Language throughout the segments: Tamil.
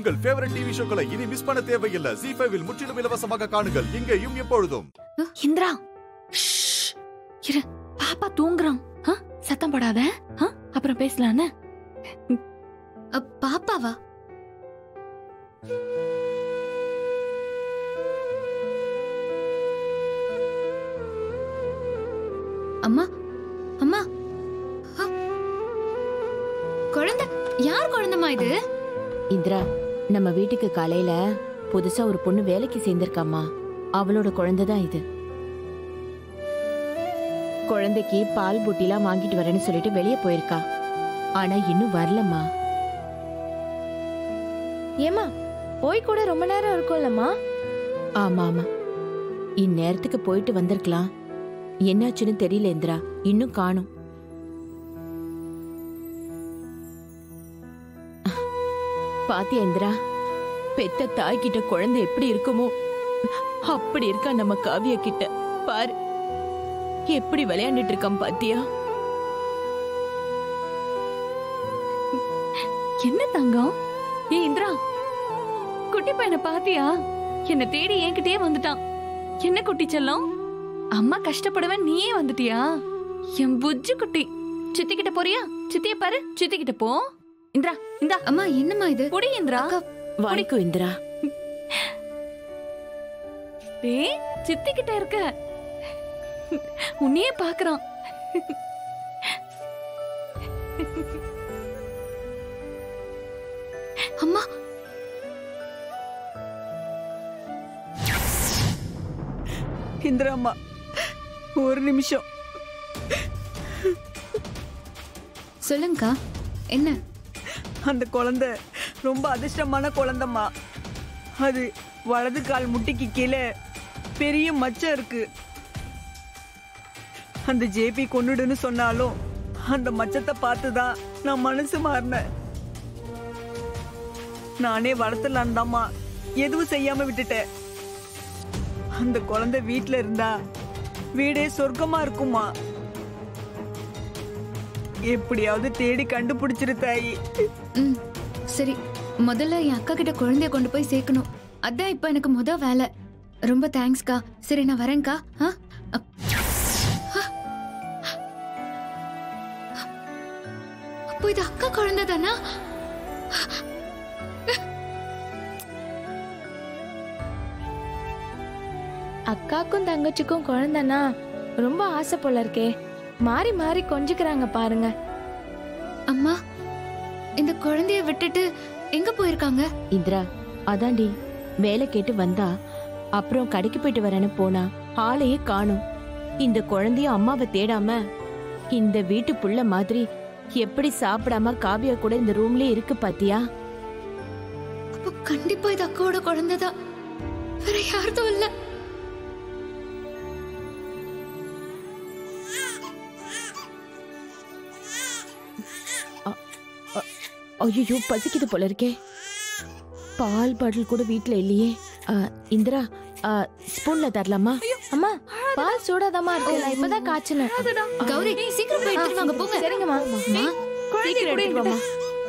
உங்கள் ஃபேவரட் டிவி ஷோக்களை இனி மிஸ் பண்ண தேவையில்லை ஜி ஃபைவில் முற்றிலும் இலவசமாக காணுங்கள் இங்கேயும் எப்பொழுதும் இந்திரா ஷ்ஷ். இரு பாப்பா தூங்குறான் ஆ? சத்தம் போடாத ஆ? அப்புறம் பேசலான்னு அ, பாப்பாவா அம்மா அம்மா அ. குழந்தை யார் குழந்தைமா இது இந்திரா நம்ம வீட்டுக்கு காலையில புதுசா ஒரு பொண்ணு வேலைக்கு சேர்ந்திருக்காம்மா அவளோட குழந்தை தான் இது குழந்தைக்கு பால் புட்டிலாம் வாங்கிட்டு வரேன்னு சொல்லிட்டு வெளியே போயிருக்கா ஆனா இன்னும் வரலம்மா ஏமா போய் கூட ரொம்ப நேரம் இருக்கும்லம்மா ஆமா ஆமா இந்நேரத்துக்கு போயிட்டு வந்திருக்கலாம் என்னாச்சுன்னு தெரியல இந்திரா இன்னும் காணும் பாத்தியா இந்திரா பெத்த தாய் கிட்ட குழந்தை எப்படி இருக்குமோ அப்படி இருக்கா நம்ம காவிய கிட்ட பாரு எப்படி விளையாண்டுட்டு இருக்கான் பாத்தியா என்ன தங்கம் ஏ இந்திரா குட்டி பையனை பாத்தியா என்ன தேடி என்கிட்டயே வந்துட்டான் என்ன குட்டி செல்லம் அம்மா கஷ்டப்படுவேன் நீயே வந்துட்டியா என் புஜ்ஜு குட்டி சித்தி கிட்ட போறியா சித்திய பாரு சித்தி கிட்ட போ இந்திரா இந்தா அம்மா என்னம்மா இது புடி இந்திரா அக்கா, வாய்க்கு இந்திரா டேய் சித்தி கிட்ட இருக்க உன்னையே பாக்குறான் அம்மா இந்திராம்மா ஒரு நிமிஷம் சொல்லுங்கக்கா என்ன அந்த குழந்தை ரொம்ப அதிர்ஷ்டமான குழந்தைம்மா அது வலது கால் முட்டிக்கு கீழே பெரிய மச்சம் இருக்கு அந்த ஜேபி கொன்னுடுன்னு சொன்னாலும் அந்த மச்சத்தை பார்த்து தான் நான் மனசு மாறினேன் நானே வளர்த்துலான் தாம்மா எதுவும் செய்யாம விட்டுட்டேன் அந்த குழந்தை வீட்ல இருந்தா வீடே சொர்க்கமா இருக்குமா எப்படியாவது தேடி கண்டுபிடிச்சிரு தாயி ம் சரி முதல்ல என் அக்கா கிட்ட குழந்தைய கொண்டு போய் சேர்க்கணும் அதான் இப்ப எனக்கு முத வேலை ரொம்ப தேங்க்ஸ்க்கா சரி நான் வரேன்க்கா ஆ அப்- ஆ. அப்போ இது அக்கா குழந்தை தானா அக்காக்கும் தங்கச்சிக்கும் குழந்தைனா ரொம்ப ஆசை போல இருக்கே மாறி மாறி கொஞ்சிக்கிறாங்க பாருங்க அம்மா இந்த குழந்தைய விட்டுட்டு எங்க போயிருக்காங்க இந்திரா அதாண்டி வேலை கேட்டு வந்தா அப்புறம் கடைக்கு போயிட்டு வரேன்னு போனா ஆளையே காணும் இந்த குழந்தைய அம்மாவை தேடாம இந்த வீட்டு புள்ள மாதிரி எப்படி சாப்பிடாம காவியா கூட இந்த ரூம்லயே இருக்கு பாத்தியா அப்போ கண்டிப்பா இது அக்காவோட குழந்தை தான் வேற யார்தும் இல்ல ஐயோ பசிக்குது போல இருக்கே பால் பாட்டில் கூட வீட்ல இல்லையே ஆ, இந்திரா ஆ, ஸ்பூன்ல தரலாமா அம்மா பால் சூடாதாம்மா இருக்கு நான் இப்பதான் காய்ச்சினேன் கௌரி சீக்கிரம் போய் எடுத்துட்டு வாங்க போங்க சரிங்கம்மா அம்மா, சீக்கிரம் எடுத்துட்டு வாம்மா.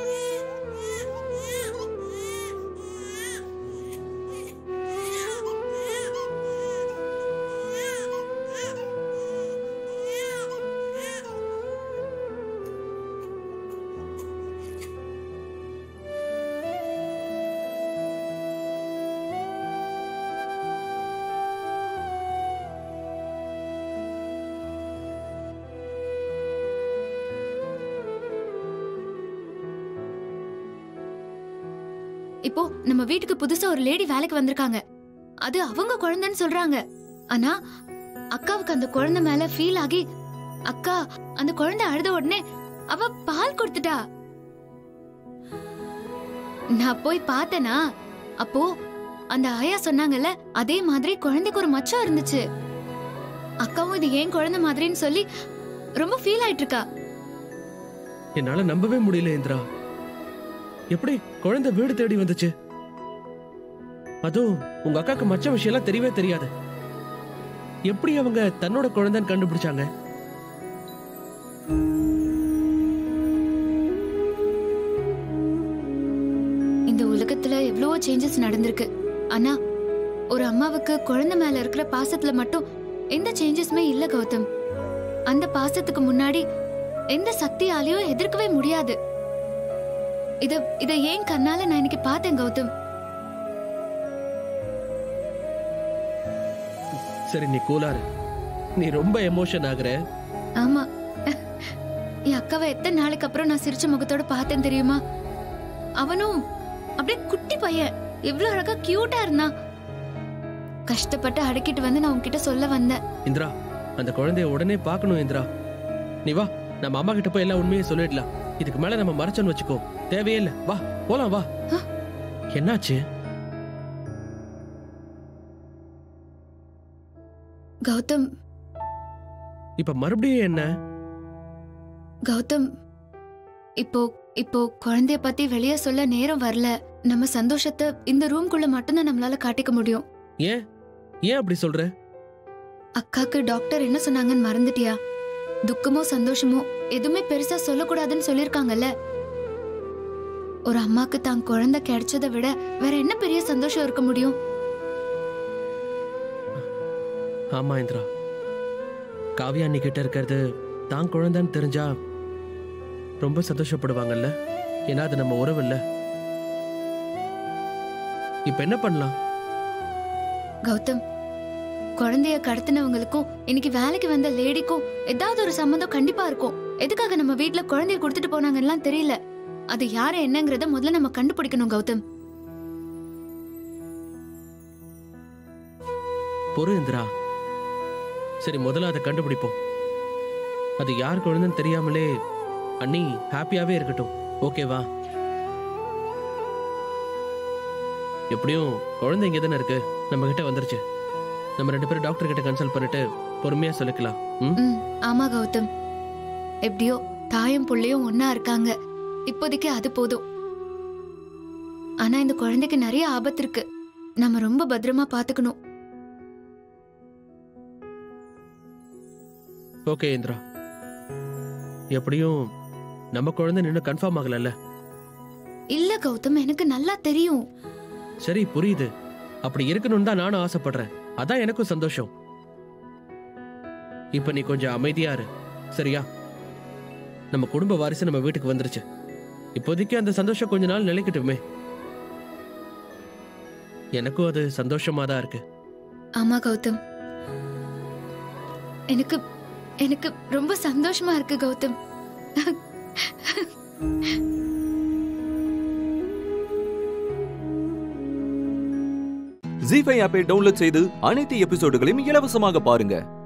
இப்போ நம்ம வீட்டுக்கு புதுசா ஒரு லேடி வேலைக்கு வந்திருக்காங்க அது அவங்க குழந்தைன்னு சொல்றாங்க ஆனா அக்காவுக்கு அந்த குழந்தை மேல ஃபீல் ஆகி அக்கா அந்த குழந்தை அழுத உடனே அவ பால் கொடுத்துட்டா நான் போய் பார்த்தேனா அப்போ அந்த ஆயா சொன்னாங்கல்ல அதே மாதிரி குழந்தைக்கு ஒரு மச்சம் இருந்துச்சு அக்காவும் இது ஏன் குழந்தை மாதிரின்னு சொல்லி ரொம்ப ஃபீல் ஆயிட்டு இருக்கா என்னால நம்பவே முடியல இந்திரா எப்படி குழந்தை வீடு தேடி வந்துச்சு அதுவும் உங்க அக்காக்கு மச்ச விஷயம்லாம் தெரியவே தெரியாது எப்படி அவங்க தன்னோட குழந்தைன்னு கண்டுபிடிச்சாங்க இந்த உலகத்துல எவ்வளவோ சேஞ்சஸ் நடந்திருக்கு ஆனா ஒரு அம்மாவுக்கு குழந்தை மேல இருக்கிற பாசத்துல மட்டும் எந்த சேஞ்சஸுமே இல்ல கௌதம் அந்த பாசத்துக்கு முன்னாடி எந்த சக்தியாலையும் எதிர்க்கவே முடியாது இத இத ஏன் கண்ணால நான் இன்னைக்கு பார்த்தேன் கௌதம் சரி நீ கூலாரு நீ ரொம்ப எமோஷன் ஆகுற ஆமா என் அக்காவை எத்தனை நாளைக்கு அப்புறம் நான் சிரிச்ச முகத்தோட பார்த்தேன் தெரியுமா அவனும் அப்படியே குட்டி பையன் எவ்வளவு அழகா கியூட்டா இருந்தான் கஷ்டப்பட்டு அடக்கிட்டு வந்து நான் உன்கிட்ட சொல்ல வந்தேன் இந்திரா அந்த குழந்தைய உடனே பார்க்கணும் இந்திரா நீ வா நம்ம அம்மா கிட்ட போய் எல்லா உண்மையை சொல்லிடலாம் இதுக்கு மேல நம்ம மறைச்சோன்னு வச்சுக்கோ தேவையே இல்ல வா போலாம் வா ஆ? என்னாச்சு கௌதம் இப்ப மறுபடியும் என்ன கௌதம் இப்போ இப்போ குழந்தைய பத்தி வெளியே சொல்ல நேரம் வரல நம்ம சந்தோஷத்தை இந்த ரூம்குள்ள மட்டும்தான் நம்மளால காட்டிக்க முடியும் ஏன் ஏன் அப்படி சொல்ற அக்காக்கு டாக்டர் என்ன சொன்னாங்கன்னு மறந்துட்டியா துக்கமோ சந்தோஷமோ எதுவுமே பெருசா சொல்லக்கூடாதுன்னு சொல்லிருக்காங்கல்ல ஒரு அம்மாக்கு தான் குழந்தை கிடைச்சதை விட வேற என்ன பெரிய சந்தோஷம் இருக்க முடியும் ஆமா இந்திரா காவியா அண்ணி கிட்ட இருக்கிறது தான் குழந்தைன்னு தெரிஞ்சா ரொம்ப சந்தோஷப்படுவாங்கல்ல ஏன்னா அது நம்ம உறவு இல்ல இப்ப என்ன பண்ணலாம் கௌதம் குழந்தைய கடத்தினவங்களுக்கும் இன்னைக்கு வேலைக்கு வந்த லேடிக்கும் ஏதாவது ஒரு சம்மந்தம் கண்டிப்பா இருக்கும் எதுக்காக நம்ம வீட்ல குழந்தைய கொடுத்துட்டு போனாங்கலாம் தெரியல அது யாரு என்னங்கறத முதல்ல நம்ம கண்டுபிடிக்கணும் கௌதம் பொறு இந்திரா சரி முதல்ல அதை கண்டுபிடிப்போம் அது யார் குழந்தைன்னு தெரியாமலே அண்ணி ஹாப்பியாவே இருக்கட்டும் ஓகேவா எப்படியும் குழந்தை இங்கே தானே இருக்கு நம்ம கிட்ட வந்துருச்சு நம்ம ரெண்டு பேரும் டாக்டர் கிட்ட கன்சல்ட் பண்ணிட்டு பொறுமையா சொல்லிக்கலாம் ம் ம் ஆமா கௌதம் எப்படியோ தாயும் புள்ளையும் ஒன்னா இருக்காங்க இப்போதைக்கு அது போதும் ஆனா இந்த குழந்தைக்கு நிறைய ஆபத்து இருக்கு நம்ம ரொம்ப பத்திரமா பாத்துக்கணும் ஓகே இந்திரா எப்படியும் நம்ம குழந்தை இன்னும் கன்ஃபார்ம் ஆகலல்ல இல்ல கௌதம் எனக்கு நல்லா தெரியும் சரி புரியுது அப்படி இருக்கணும்னு தான் நானும் ஆசைப்படுறேன் அதான் எனக்கும் சந்தோஷம் இப்ப நீ கொஞ்சம் அமைதியா இரு சரியா நம்ம குடும்ப வாரிசு நம்ம வீட்டுக்கு வந்துருச்சு இப்போதைக்கு அந்த சந்தோஷம் கொஞ்ச நாள் நிலைக்கட்டுமே எனக்கும் அது சந்தோஷமா தான் இருக்கு ஆமா கௌதம் எனக்கு எனக்கு ரொம்ப சந்தோஷமா இருக்கு கௌதம் ஜி ஃபைவ் ஆப்பை டவுன்லோட் செய்து அனைத்து எபிசோடுகளையும் இலவசமாக பாருங்க